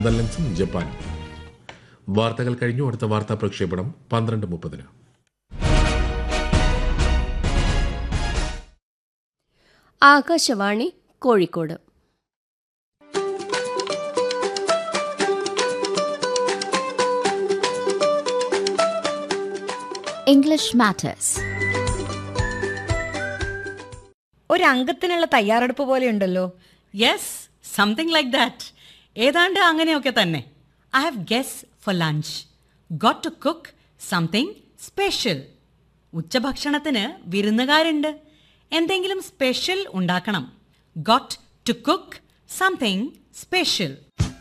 നെതർലൻഡ്സും ജപ്പാനും വാർത്തകൾ കഴിഞ്ഞു അടുത്ത വാർത്താ പ്രക്ഷേപണം പന്ത്രണ്ട് മുപ്പതിന് ആകാശവാണി കോഴിക്കോട് English Matters. ഒരു അംഗത്തിനുള്ള തയ്യാറെടുപ്പ് പോലെയുണ്ടല്ലോ യെസ് സംതിങ് ലൈക്ക് ദാറ്റ് ഏതാണ്ട് അങ്ങനെയൊക്കെ തന്നെ I have guests for lunch got to cook something special ഉച്ചഭക്ഷണത്തിന് വിരുന്നുകാരുണ്ട് എന്തെങ്കിലും സ്പെഷ്യൽ ഉണ്ടാക്കണം got to cook something special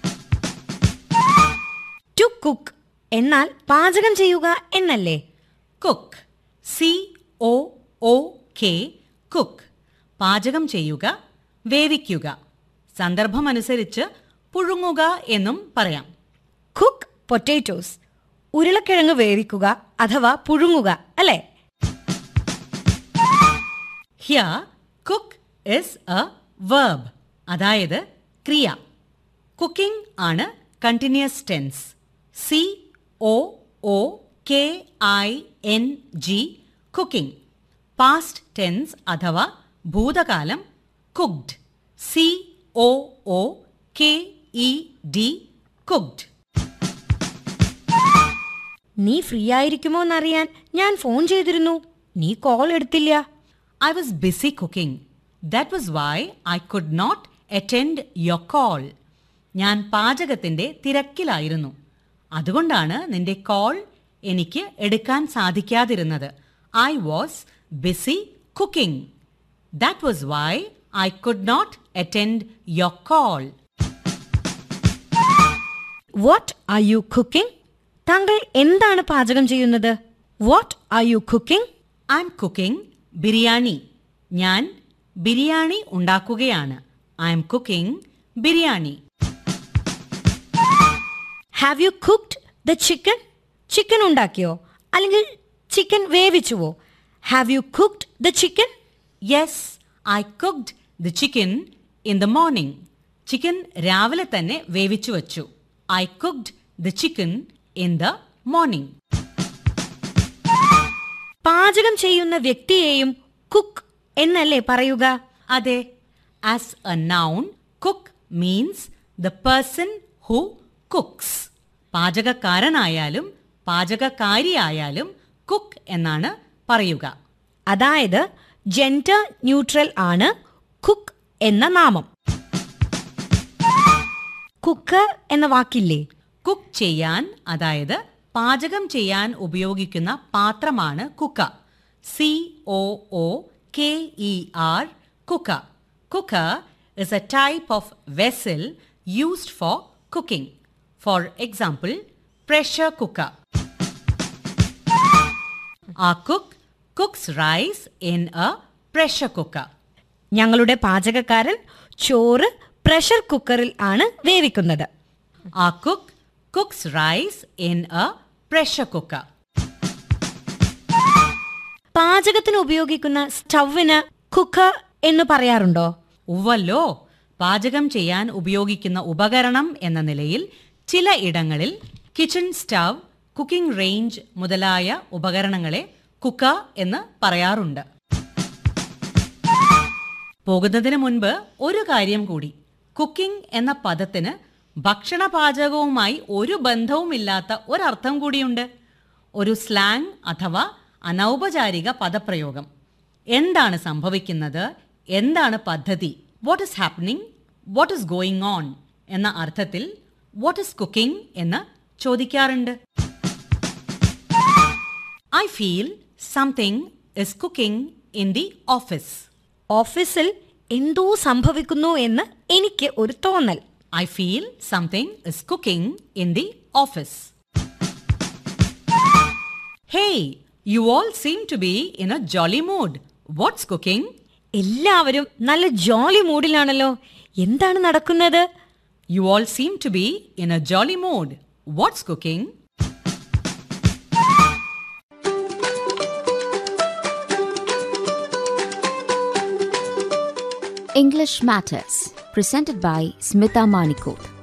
to cook എന്നാൽ പാചകം ചെയ്യുക എന്നല്ലേ cook C O O K cook പാചകം ചെയ്യുക വേവിക്കുക സന്ദർഭമനുസരിച്ച് പുഴുങ്ങുക എന്നും പറയാം കുക്ക് പൊറ്റേറ്റോസ് ഉരുളക്കിഴങ്ങ് വേവിക്കുക അഥവാ പുഴുങ്ങുക അല്ലേ ഹിയ കുക്ക് ഇസ് എ വേർബ് അതായത് ക്രിയ കുക്കിംഗ് ആണ് continuous tense C O O K I N G cooking past tense അഥവാ ഭൂതകാലം cooked C O O K E D cooked നീ ഫ്രീ ആയിരിക്കുമോ എന്നറിയാൻ ഞാൻ ഫോൺ ചെയ്തിരുന്നു നീ കോൾ എടുത്തില്ല I was busy cooking. That was why I could not attend your call. ഞാൻ പാചകത്തിന്റെ തിരക്കിലായിരുന്നു അതുകൊണ്ടാണ് നിന്റെ കോൾ എനിക്ക് എടുക്കാൻ സാധിക്കാതിരുന്നത് I was busy cooking that was why I could not attend your call what are you cooking താങ്കൾ എന്താണ് പാചകം ചെയ്യുന്നത് what are you cooking I am cooking biryani ഞാൻ ബിരിയാണി ഉണ്ടാക്കുകയാണ് I am cooking biryani have you cooked the chicken chicken ഉണ്ടാക്കിയോ അല്ലെങ്കിൽ chicken വേവിച്ചുവോ have you cooked the chicken yes I cooked the chicken in the morning chicken രാവിലെ തന്നെ വേവിച്ചു വച്ചു I cooked the chicken in the morning പാചകം ചെയ്യുന്ന വ്യക്തിയെയും കുക്ക് എന്നല്ലേ പറയുക അതെ as a noun cook means the person who cooks പാചകക്കാരനായാലും പാചകക്കാരിയായാലും കുക്ക് എന്നാണ് പറയുക അതായത് ജെൻഡർ ന്യൂട്രൽ ആണ് കുക്ക് എന്ന നാമം കുക്കർ എന്ന വാക്കില്ലേ കുക്ക് ചെയ്യാൻ അതായത് പാചകം ചെയ്യാൻ ഉപയോഗിക്കുന്ന പാത്രമാണ് cooker C O O K E R cooker cooker is a type of vessel used for cooking for example pressure cooker a cook cooks rice in a pressure cooker ഞങ്ങളുടെ പാചകക്കാരൻ ചോറ് പ്രഷർ കുക്കറിൽ ആണ് വേവിക്കുന്നത് a cook cooks rice in a pressure cooker പാചകത്തിന് ഉപയോഗിക്കുന്ന സ്റ്റൗവിന് cooker എന്ന് പറയാറുണ്ടോ ഉവ്വല്ലോ പാചകം ചെയ്യാൻ ഉപയോഗിക്കുന്ന ഉപകരണം എന്ന നിലയിൽ ചില ഇടങ്ങളിൽ കിച്ചൺ സ്റ്റവ് കുക്കിംഗ് റേഞ്ച് മുതലായ ഉപകരണങ്ങളെ കുക്ക എന്ന് പറയാറുണ്ട് പോകുന്നതിന് മുൻപ് ഒരു കാര്യം കൂടി കുക്കിംഗ് എന്ന പദത്തിന് ഭക്ഷണ പാചകവുമായി ഒരു ബന്ധവുമില്ലാത്ത ഒരർത്ഥം കൂടിയുണ്ട് ഒരു സ്ലാങ് അഥവാ അനൗപചാരിക പദപ്രയോഗം എന്താണ് സംഭവിക്കുന്നത് എന്താണ് പദ്ധതി what is happening what is going on എന്ന അർത്ഥത്തിൽ വാട്ട് ഇസ് കുക്കിംഗ് എന്ന് ചോദിക്കാറുണ്ട് I feel something is cooking in the office ഓഫീസിൽ എന്തോ സംഭവിക്കുന്നു എന്ന് എനിക്ക് ഒരു തോന്നൽ I feel something is cooking in the office. Hey, you all seem to be in a jolly mood. What's cooking? എല്ലാവരും നല്ല ജോളി മൂഡിലാണല്ലോ എന്താണ് നടക്കുന്നത് You all seem to be in a jolly mood. What's cooking? English Matters. Presented by Smita Manikot.